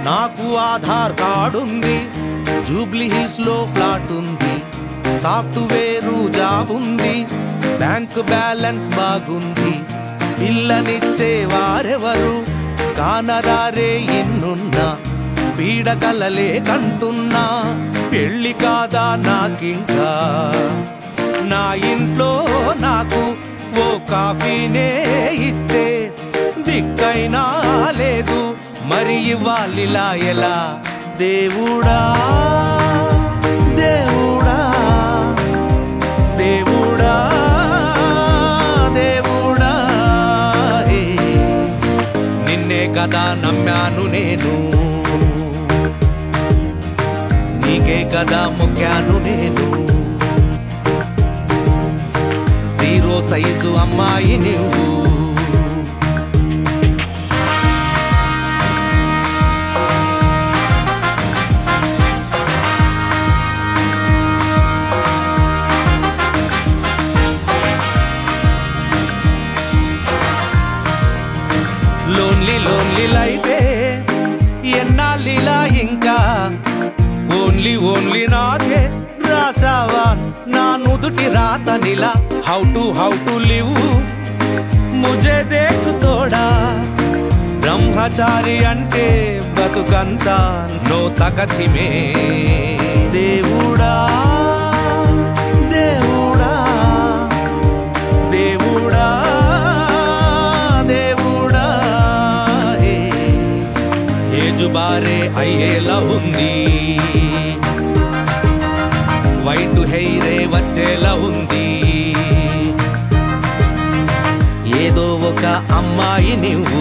నాకు ఆధార్ కార్డ్ ఉంది జూబ్లీ హిల్స్ లో ఫ్లాట్ ఉంది సాఫ్ట్వేర్ జాబ్ ఉంది బ్యాంక్ బ్యాలెన్స్ బాగుంది పిల్లనిచ్చే వారెవరు కానరారే ఎన్నున్నా పీడకలలే కంటున్నా పెళ్లి కాదా నాకింకా నా ఇంట్లో నాకు ఓ కాఫీనే ఇచ్చే దిక్కైనా లేదు మరి ఇవ్వాలిలా ఎలా దేవుడా దేవుడా దేవుడా దేవుడా ఏ. నిన్నే కదా నమ్మాను నేను నీకే కదా మొక్కాను నేను జీరో సైజు అమ్మాయి నువ్వు లోన్లీ లోన్లీ లైఫే ఎన్నాళ్ళిలా ఇంకా ఓన్లీ ఓన్లీ నాకే రాసావా నా నుదుటి రాతనిలా how to how to live ముజే దేఖు తోడా బ్రహ్మచారి అంటే బతుకంతా నో తగతిమే దేవుడా దేవుడా దేవుడా దేవుడా ఏ. ఏజుబారే అయ్యేలా ఉంది వైట్ హెయిరే వచ్చేలా ఉంది ఏదో ఒక అమ్మాయి నువ్వు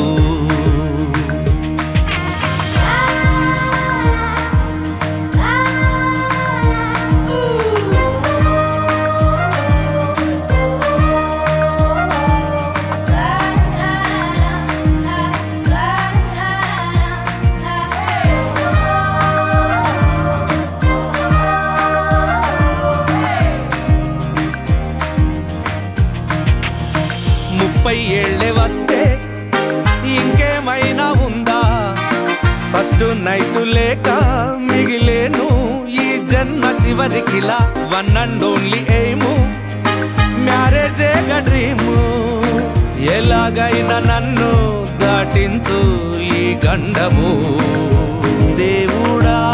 ముప్పై ఏళ్ళే వస్తే ఇంకేమైనా ఉందా ఫస్ట్ నైట్ లేక మిగిలేను ఈ జన్మ చివరికిలా వన్ అండ్ ఓన్లీ ఎయిము మ్యారేజే డ్రీము ఎలాగైనా నన్ను దాటించు ఈ గండము దేవుడా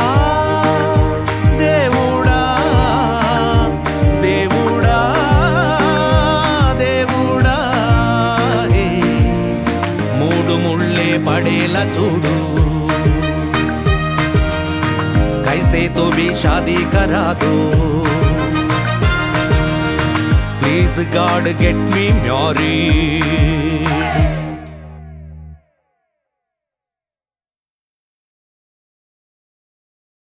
దేవుడా దేవుడా దేవుడా ఏ. మూడు ముళ్ళే పడేలా చూడు కైసే తో भी शादी करा दो please god get me marry